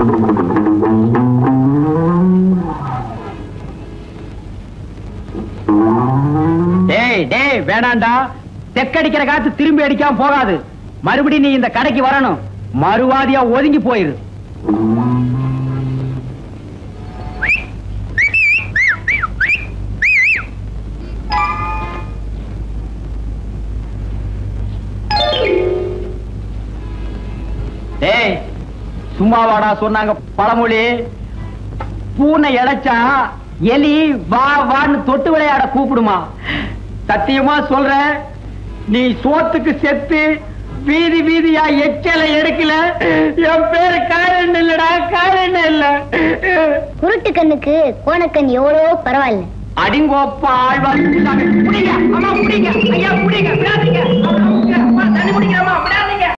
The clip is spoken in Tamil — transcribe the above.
டேய் டேய் வேணாண்டா தெக்கடிக்கிற காத்து திரும்பி அடிக்காம போகாது மறுபடியும் நீ இந்த கடைக்கு வரணும் மறுவாதியா ஒதுங்கி போயிரு டேய் சும்மா வாடா சொன்னாங்க பழமொழி பூனை இழைச்சா எலி வா வான்னு தொட்டு விளையாட கூப்பிடுமா சத்தியமா சொல்றேன் நீ சோத்துக்கு செத்து வீதி வீதியா எச்சலை எடுக்கல என் பேரு காரணம் இல்லடா காரணம் இல்ல குருட்டு கண்ணுக்கு கோணக்கண் எவ்வளவோ பரவாயில்ல அடிங்கோப்பா ஆழ்வார் புடிங்க, அம்மா புடிங்க, ஐயா புடிங்க, விடாதீங்க.